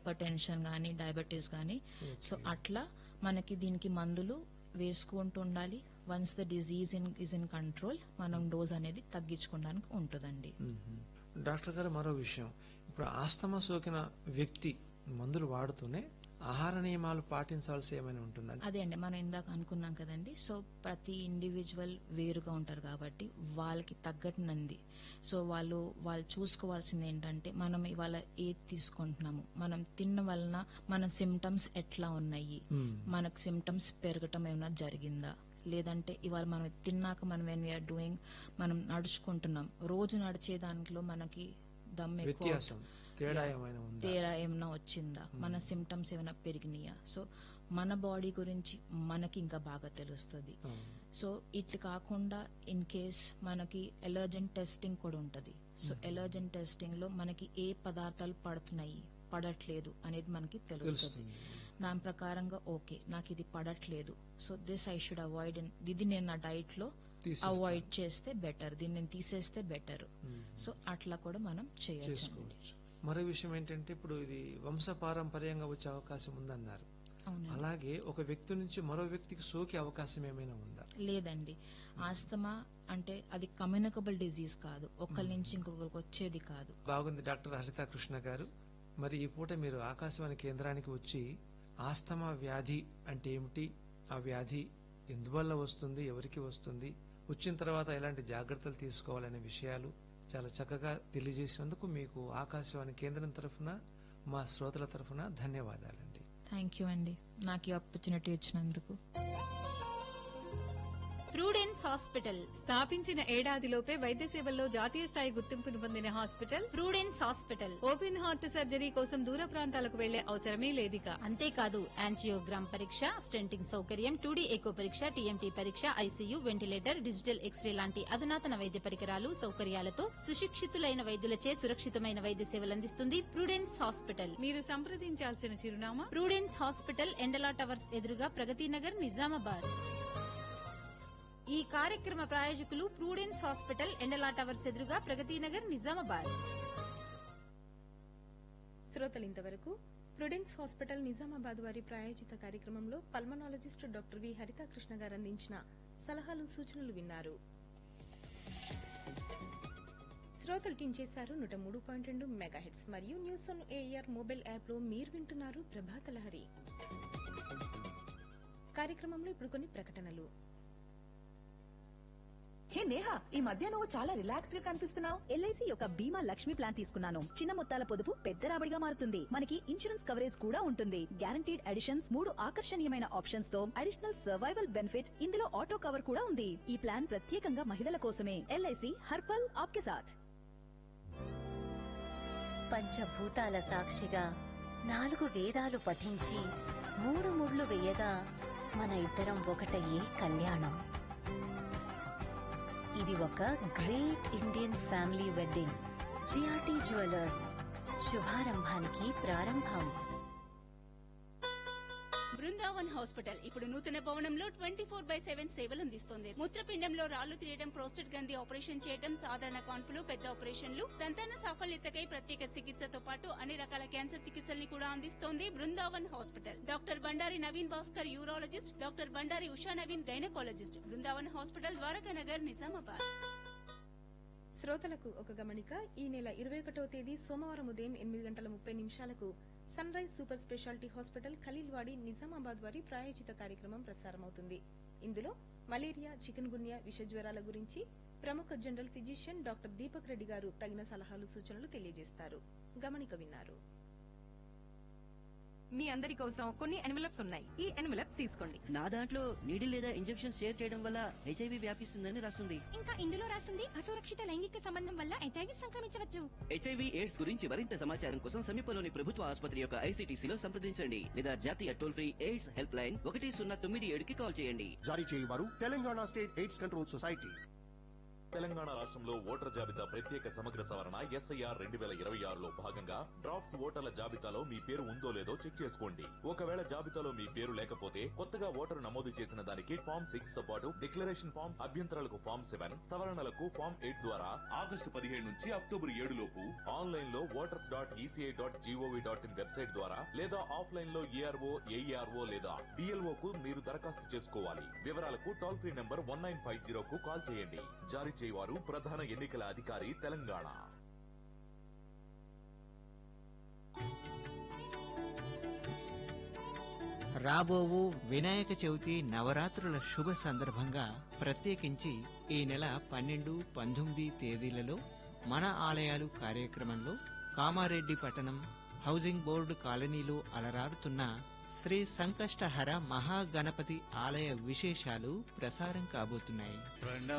Hyper hypertension కానీ diabetes కానీ so అట్లా మనకి దీనికి మందులు వేసుకుంటూ ఉండాలి once the disease in is in control మనం డోస్ అనేది తగ్గించుకోవడానికి ఉంటుందండి మ్మ్. డాక్టర్ గారు మరో విషయం ఇప్పుడు ఆస్తమా సోకిన వ్యక్తి మందులు వాడుతూనే ఆహార నియమాలు పాటించాల్సి ఏమైనా ఉంటుందండి అదే అండి మనం ఇందాక అనుకున్నాం కదండి సో ప్రతి ఇండివిజువల్ వేరుగా ఉంటారు కాబట్టి వాళ్ళకి తగ్గట్నంది సో వాళ్ళు వాళ్ళు చూసుకోవాల్సింది ఏంటంటే మనం ఇవాళ ఏది తీసుకుంటున్నాము మనం తిన్న వలన మన సిమ్టమ్స్ ఎట్లా ఉన్నాయి మ్మ్. మనకు సిమ్టమ్స్ పెరగటం ఏమైనా జరిగిందా లేదంటే ఇవాళ మనం తిన్నాక మనం వెన్ వీఆర్ డూయింగ్ మనం నడుచుకుంటున్నాం రోజు నడిచే దాంట్లో మనకి దమ్ ఎక్కువ వ్యత్యాసం తేడా ఏమైనా ఉందా తేడా ఏమైనా వచ్చిందా మన సిమ్టమ్స్ ఏమైనా పెరిగినాయా సో మన బాడీ గురించి మనకి ఇంకా బాగా తెలుస్తుంది ఆ. సో ఇట్లా కాకుండా ఇన్ కేస్ మనకి ఎలర్జెన్ టెస్టింగ్ కూడా ఉంటది సో ఎలర్జెన్ టెస్టింగ్ లో మనకి ఏ పదార్థాలు పడుతున్నాయి పడట్లేదు అనేది మనకి తెలుస్తుంది తెలుస్తుంది దాని ప్రకారంగా ఓకే నాకు ఇది పడట్లేదు so this I should avoid ఇది నేను నా డైట్ లో తీసేస్తాను. అవాయిడ్ చేస్తే బెటర్ దీన్ని నేను తీసేస్తే బెటర్ మ్మ్. సో అట్లా కూడా మనం చేయొచ్చు చేసుకోవచ్చు మరో విషయం ఏంటంటే ఇప్పుడు ఇది వంశ పారంపర్యంగా వచ్చే అవకాశం ఉందన్నారు అవునండి అలాగే ఒక వ్యక్తి నుంచి మరో వ్యక్తికి సోకే అవకాశం ఏమైనా ఉందా లేదండి ఆస్తమా అంటే అది కమ్యూనికబుల్ డిజీజ్ కాదు ఒకరి నుంచి ఇంకొకరికి వచ్చేది కాదు బాగుంది డాక్టర్ హరిత కృష్ణ గారు మరి ఈ పూట మీరు ఆకాశవాణి కేంద్రానికి వచ్చి ఆస్తమా వ్యాధి అంటే ఏమిటి ఆ వ్యాధి ఎందువల్ల వస్తుంది ఎవరికి వస్తుంది వచ్చిన తర్వాత ఎలాంటి జాగ్రత్తలు తీసుకోవాలనే విషయాలు చాలా చక్కగా తెలియజేసినందుకు మీకు ఆకాశవాణి కేంద్రం తరఫున మా శ్రోతల తరఫున ధన్యవాదాలండి థ్యాంక్ యూ అండి నాకు ఈ ఆపర్చునిటీ ఇచ్చినందుకు ప్రూడెన్స్ హాస్పిటల్ స్థాపించిన ఏడాదిలోపే వైద్య సేవల్లో జాతీయ స్థాయి గుర్తింపును పొందిన hospital Prudence hospital open heart surgery కోసం దూర ప్రాంతాలకు వెళ్లే అవసరమే లేదిక అంతేకాదు యాంజియోగ్రామ్ పరీక్ష స్టెంటింగ్ సౌకర్యం టూడీ ఎకో పరీక్ష టీఎంటీ పరీక్ష ఐసీయూ వెంటిలేటర్ డిజిటల్ ఎక్స్రే లాంటి అధునాతన వైద్య పరికరాలు సౌకర్యాలతో సుశిక్షితులైన వైద్యులచే సురక్షితమైన వైద్య సేవలు అందిస్తుంది ప్రూడెన్స్ హాస్పిటల్ మీరు సంప్రదించాల్సిన చిరునామా ప్రూడెన్స్ హాస్పిటల్ ఎండలా టవర్స్ ఎదురుగా ప్రగతి నగర్ నిజామాబాద్ ఈ కార్యక్రమ ప్రాయోజకులు ప్రూడెన్స్ హాస్పిటల్ ఎండలా టవర్స్ ఎదురుగా ప్రగతి నగర్ నిజామాబాద్ శ్రోతలు ఇంతవరకు ప్రుడెన్స్ హాస్పిటల్ నిజామాబాద్ వారి ప్రాయోజిత కార్యక్రమంలో పల్మనాలజిస్ట్ డాక్టర్ వి హరితాకృష్ణ గారు అందించిన సలహాలు సూచనలు విన్నారు శ్రోతలు టీం చేశారు నూట మూడు పాయింట్ రెండు మెగాహెట్స్ మరియు news on AIR mobile app లో మీరు వింటున్నారు ప్రభాత లహరి కార్యక్రమంలో ఇప్పుడు కొన్ని ప్రకటనలు హే నేహా ఈ మధ్య నువ్వు చాలా రిలాక్స్డ్ గా కనిపిస్తున్నావు ఎల్ఐసి యొక్క బీమా లక్ష్మి ప్లాన్ తీసుకున్నాను చిన్న మొత్తాల పొదుపు పెద్ద రాబడిగా మారుతుంది మనకి ఇన్సూరెన్స్ కవరేజ్ కూడా ఉంటుంది గ్యారంటీడ్ అడిషన్స్ మూడు ఆకర్షణీయమైన ఆప్షన్స్ తో అడిషనల్ సర్వైవల్ బెనిఫిట్ ఇందులో ఆటో కవర్ కూడా ఉంది ఈ ప్లాన్ ప్రత్యేకంగా మహిళల కోసమే ఎల్ఐసి హర్పల్ ఆప్కే సాథ్ పంచభూతాల సాక్షిగా నాలుగు వేదాలు పఠించి మూడు ముళ్ళు వేయగా మన ఇద్దరం ఒకటయ్యే కళ్యాణం ఇది ఒక great Indian family wedding GRT jewellers శుభారంభానికి ప్రారంభం బృందావన్ హాస్పిటల్ ఇప్పుడు నూతన భవనంలో ట్వంటీ ఫోర్ బై సెవెన్ సేవలు అందిస్తోంది మూత్రపిండంలో రాళ్లు తీయడం ప్రోస్టేట్ గ్రంథి ఆపరేషన్ చేయడం సాధారణ కాన్పులు పెద్ద ఆపరేషన్లు సంతాన సాఫల్యతకై ప్రత్యేక చికిత్సతో పాటు అన్ని రకాల క్యాన్సర్ చికిత్సల్ని కూడా అందిస్తోంది Brindavan hospital doctor Bandari Naveen Bhaskar urologist doctor Bandari Usha Naveen gynaecologist Brindavan hospital Dwaraka Nagar Nizamabad శ్రోతలకు ఒక గమనిక ఈ నెల ఇరవై ఒకటో తేదీ సోమవారం ఉదయం ఎనిమిది గంటల ముప్పై నిమిషాలకు Sunrise super speciality hospital Khaleelwadi Nizamabad వారి ప్రాయోజిత కార్యక్రమం ప్రసారమవుతుంది ఇందులో మలేరియా చికెన్ గున్యా విష జ్వరాల గురించి ప్రముఖ general physician doctor Deepak Reddy గారు తగిన సలహాలు సూచనలు తెలియజేస్తారు గమనిక విన్నారు మీ అందరి కోసం కొన్ని ఎన్వలప్స్ ఉన్నాయి ఈ ఎన్వలప్స్ తీసుకోండి నా దాంట్లో నీడిల్ లేదా ఇంజెక్షన్ షేర్ చేయడం వల్ల హెచ్ఐవి వ్యాపిస్తుందని రాస్తుంది ఇంకా ఇందులో రాసింది అసురక్షిత లైంగిక సంబంధం వల్ల హెచ్ఐవి సంక్రమించవచ్చు హెచ్ఐవి ఎయిడ్స్ గురించి మరింత సమాచారం కోసం సమీపంలోని ప్రభుత్వ ఆసుపత్రి యొక్క ఐసీటీసీలో సంప్రదించండి లేదా జాతీయ toll free AIDS helpline ఒకటి సున్నా తొమ్మిది ఏడుకి కాల్ చేయండి జారీ చేయవారు Telangana state AIDS control society Telangana రాష్ట్రంలో ఓటర్ జాబితా ప్రత్యేక సమగ్ర సవరణ ఎస్ఐఆర్ రెండు వేల ఇరవై ఆరులో భాగంగా డ్రాఫ్ట్స్ ఓటర్ల జాబితాలో మీ పేరు ఉందో లేదో చెక్ చేసుకోండి ఒకవేళ జాబితాలో మీ పేరు లేకపోతే కొత్తగా ఓటరు నమోదు చేసిన దానికి ఫామ్ సిక్స్ తో పాటు డిక్లరేషన్ ఫామ్ అభ్యంతరాలకు ఫామ్ సెవెన్ సవరణలకు ఫామ్ ఎయిట్ ద్వారా ఆగస్టు పదిహేడు నుంచి అక్టోబర్ ఏడు లోపు ఆన్లైన్ లో voters dot ECI dot GOV dot in website ద్వారా లేదా ఆఫ్లైన్ లో ఏఆర్ఓ ఏఈఆర్ఓ లేదా డిఎల్ఓ కు మీరు దరఖాస్తు చేసుకోవాలి వివరాలకు toll free number one nine five zero కు కాల్ చేయండి జారీ చేయవారు ప్రధాన ఎన్నికల అధికారి తెలంగాణ రాబోవు వినాయక చవితి నవరాత్రుల శుభ సందర్భంగా ప్రత్యేకించి ఈ నెల పన్నెండు పంతొమ్మిది తేదీలలో మన ఆలయాలు కార్యక్రమంలో కామారెడ్డి పట్టణం హౌసింగ్ బోర్డు కాలనీలో అలరారుతున్న శ్రీ సంకష్టహర మహాగణపతి ఆలయ విశేషాలు ప్రసారం కాబోతున్నాయి